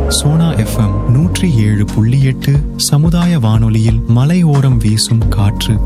Sona FM நூற்றி ஏழு புள்ளி எட்டு சமுதாய வானொலியில் மலையோரம் வீசும் காற்று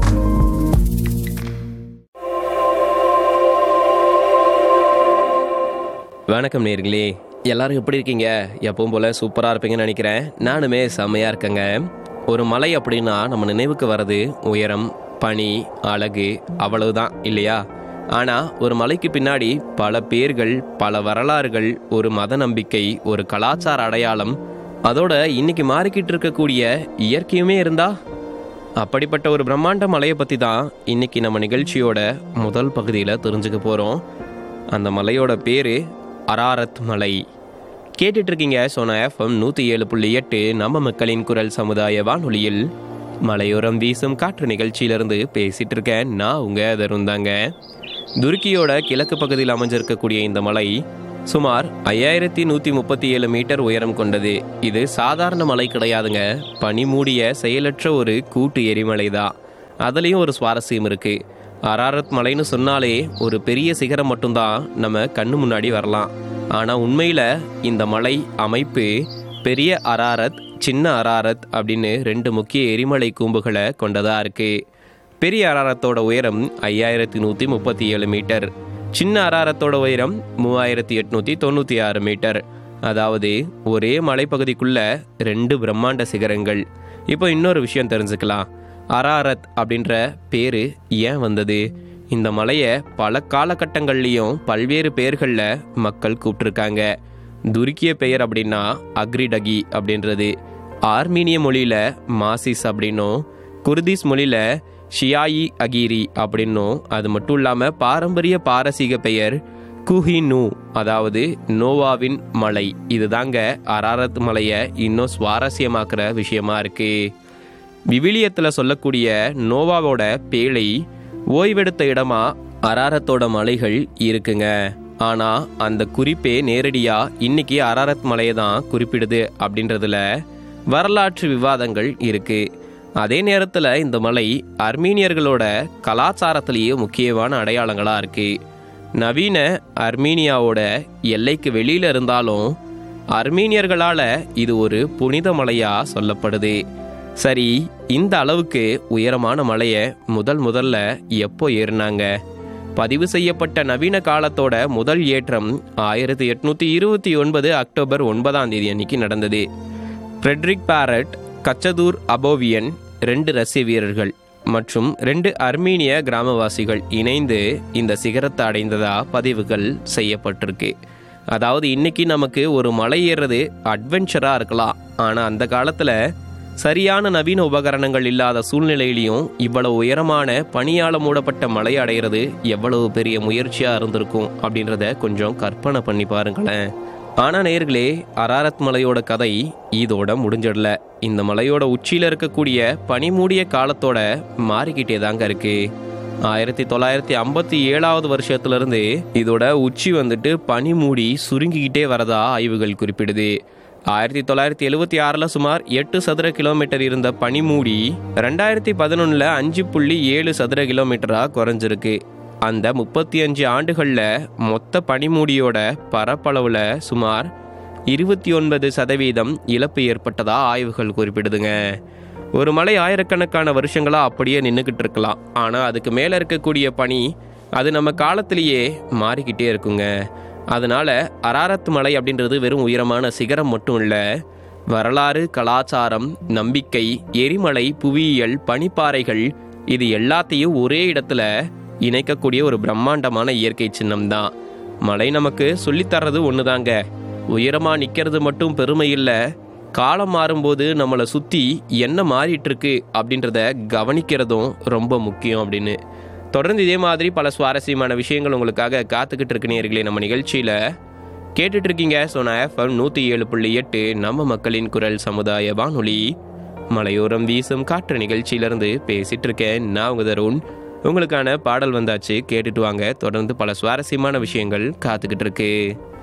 வணக்கம் நேர்களே எல்லாரும் எப்படி இருக்கீங்க எப்பவும் போல சூப்பராக இருப்பீங்கன்னு நினைக்கிறேன் நானுமே செம்மையாக இருக்கேங்க ஒரு மலை அப்படின்னா நம்ம நினைவுக்கு வர்றது உயரம் பனி அழகு அவ்வளவுதான் இல்லையா ஆனால் ஒரு மலைக்கு பின்னாடி பல பேர்கள் பல வரலாறுகள் ஒரு மத நம்பிக்கை ஒரு கலாச்சார அடையாளம் அதோட இன்னைக்கு மாறிக்கிட்டு இருக்கக்கூடிய இயற்கையுமே இருந்தா அப்படிப்பட்ட ஒரு பிரம்மாண்ட மலையை பற்றி தான் இன்னைக்கு நம்ம நிகழ்ச்சியோட முதல் பகுதியில் தெரிஞ்சுக்க போகிறோம் அந்த மலையோட பேர் அராரத் மலை கேட்டுட்டு இருக்கீங்க சோனா எஃப்எம் நூற்றி ஏழு புள்ளி எட்டு நம்ம மக்களின் குரல் சமுதாய வானொலியில் மலையோரம் வீசும் காற்று நிகழ்ச்சியிலிருந்து பேசிட்டு இருக்கேன் நான் உங்க தருந்தாங்க துருக்கியோட கிழக்கு பகுதியில் அமைஞ்சிருக்கக்கூடிய இந்த மலை சுமார் ஐயாயிரத்தி நூற்றி முப்பத்தி ஏழு மீட்டர் உயரம் கொண்டது இது சாதாரண மலை கிடையாதுங்க பனி மூடிய செயலற்ற ஒரு கூட்டு எரிமலை தான் அதுலேயும் ஒரு சுவாரஸ்யம் இருக்கு அராரத் மலைன்னு சொன்னாலே ஒரு பெரிய சிகரம் மட்டும்தான் நம்ம கண்ணு முன்னாடி வரலாம் ஆனால் உண்மையில் இந்த மலை அமைப்பு பெரிய அராரத் சின்ன அராரத் அப்படின்னு ரெண்டு முக்கிய எரிமலை கூம்புகளை கொண்டதாக இருக்கு பெரிய அராரத்தோட உயரம் ஐயாயிரத்தி நூற்றி முப்பத்தி ஏழு மீட்டர் சின்ன அராரத்தோட உயரம் மூவாயிரத்தி எட்நூற்றி தொண்ணூற்றி ஆறு மீட்டர் அதாவது ஒரே மலைப்பகுதிக்குள்ள ரெண்டு பிரம்மாண்ட சிகரங்கள் இப்போ இன்னொரு விஷயம் தெரிஞ்சுக்கலாம் அராரத் அப்படின்ற பேரு ஏன் வந்தது இந்த மலையை பல காலகட்டங்கள்லையும் பல்வேறு பெயர்களில் மக்கள் கூப்பிட்டுருக்காங்க துருக்கிய பெயர் அப்படின்னா அக்ரிடகி அப்படின்றது ஆர்மீனிய மொழியில மாசிஸ் அப்படின்னும் குர்திஸ் மொழியில ஷியாயி அகீரி அப்படின்னும் அது மட்டும் இல்லாமல் பாரம்பரிய பாரசீக பெயர் குஹினு அதாவது நோவாவின் மலை இதுதாங்க அராரத் மலையை இன்னும் சுவாரஸ்யமாக்குற விஷயமா இருக்கு விவிலியத்தில் சொல்லக்கூடிய நோவாவோட பேழை ஓய்வெடுத்த இடமா அராரத்தோட மலைகள் இருக்குங்க ஆனா அந்த குறிப்பே நேரடியா இன்னைக்கு அராரத் மலையை தான் குறிப்பிடுது அப்படின்றதுல வரலாற்று விவாதங்கள் இருக்கு அதே நேரத்தில் இந்த மலை அர்மீனியர்களோட கலாச்சாரத்திலேயே முக்கியமான அடையாளங்களா இருக்கு நவீன அர்மீனியாவோட எல்லைக்கு வெளியில இருந்தாலும் அர்மீனியர்களால இது ஒரு புனித மலையா சொல்லப்படுது சரி இந்த அளவுக்கு உயரமான மலையை முதல் முதல்ல எப்போ ஏறினாங்க பதிவு செய்யப்பட்ட நவீன காலத்தோட முதல் ஏற்றம் ஆயிரத்தி எட்நூத்தி இருபத்தி ஒன்பது அக்டோபர் ஒன்பதாம் தேதி அன்னைக்கு நடந்தது ஃப்ரெட்ரிக் பாரட் கச்சதூர் அபோவியன் ரெண்டு ரஷ்ய வீரர்கள் மற்றும் ரெண்டு அர்மீனிய கிராமவாசிகள் இணைந்து இந்த சிகரத்தை அடைந்ததா பதிவுகள் செய்யப்பட்டிருக்கு அதாவது இன்னைக்கு நமக்கு ஒரு மலை ஏறுறது அட்வென்ச்சரா இருக்கலாம் ஆனா அந்த காலத்துல சரியான நவீன உபகரணங்கள் இல்லாத சூழ்நிலையிலையும் இவ்வளவு உயரமான பனியால மூடப்பட்ட மலை அடையிறது எவ்வளவு பெரிய முயற்சியா இருந்திருக்கும் அப்படின்றத கொஞ்சம் கற்பனை பண்ணி பாருங்களேன் ஆனா நேர்களே அராரத் மலையோட கதை இதோட முடிஞ்சிடல இந்த மலையோட உச்சியில இருக்கக்கூடிய பனி மூடிய காலத்தோட மாறிக்கிட்டே தாங்க இருக்கு ஆயிரத்தி தொள்ளாயிரத்தி ஐம்பத்தி ஏழாவது வருஷத்துல இருந்து இதோட உச்சி வந்துட்டு பனி மூடி சுருங்கிக்கிட்டே வரதா ஆய்வுகள் குறிப்பிடுது ஆயிரத்தி தொள்ளாயிரத்தி எழுவத்தி ஆறில் சுமார் எட்டு சதுர கிலோமீட்டர் இருந்த பனிமூடி ரெண்டாயிரத்தி பதினொன்றில் அஞ்சு புள்ளி ஏழு சதுர கிலோமீட்டராக குறைஞ்சிருக்கு அந்த முப்பத்தி அஞ்சு ஆண்டுகளில் மொத்த பனிமூடியோட பரப்பளவில் சுமார் இருபத்தி ஒன்பது சதவீதம் இழப்பு ஏற்பட்டதா ஆய்வுகள் குறிப்பிடுதுங்க ஒரு மலை ஆயிரக்கணக்கான வருஷங்களாக அப்படியே நின்றுக்கிட்டு இருக்கலாம் ஆனால் அதுக்கு மேலே இருக்கக்கூடிய பனி அது நம்ம காலத்திலேயே மாறிக்கிட்டே இருக்குங்க அதனால அராரத் மலை அப்படின்றது வெறும் உயரமான சிகரம் மட்டும் இல்லை வரலாறு கலாச்சாரம் நம்பிக்கை எரிமலை புவியியல் பனிப்பாறைகள் இது எல்லாத்தையும் ஒரே இடத்துல இணைக்கக்கூடிய ஒரு பிரம்மாண்டமான இயற்கை சின்னம் தான் மலை நமக்கு சொல்லித்தர்றது ஒண்ணுதாங்க உயரமா நிக்கிறது மட்டும் பெருமை இல்லை காலம் மாறும்போது நம்மளை சுத்தி என்ன மாறிட்டு இருக்கு அப்படின்றத கவனிக்கிறதும் ரொம்ப முக்கியம் அப்படின்னு தொடர்ந்து இதே மாதிரி பல சுவாரஸ்யமான விஷயங்கள் உங்களுக்காக காத்துக்கிட்டு இருக்கு நேர்களே நம்ம நிகழ்ச்சியில கேட்டுட்டு இருக்கீங்க சோனா எஃப்எம் நூற்றி ஏழு புள்ளி எட்டு நம்ம மக்களின் குரல் சமுதாய வானொலி மலையோரம் வீசும் காற்று நிகழ்ச்சியிலிருந்து பேசிட்டு இருக்கேன் நான் உங்க தருண் உங்களுக்கான பாடல் வந்தாச்சு கேட்டுட்டு வாங்க தொடர்ந்து பல சுவாரஸ்யமான விஷயங்கள் காத்துக்கிட்டு இருக்கு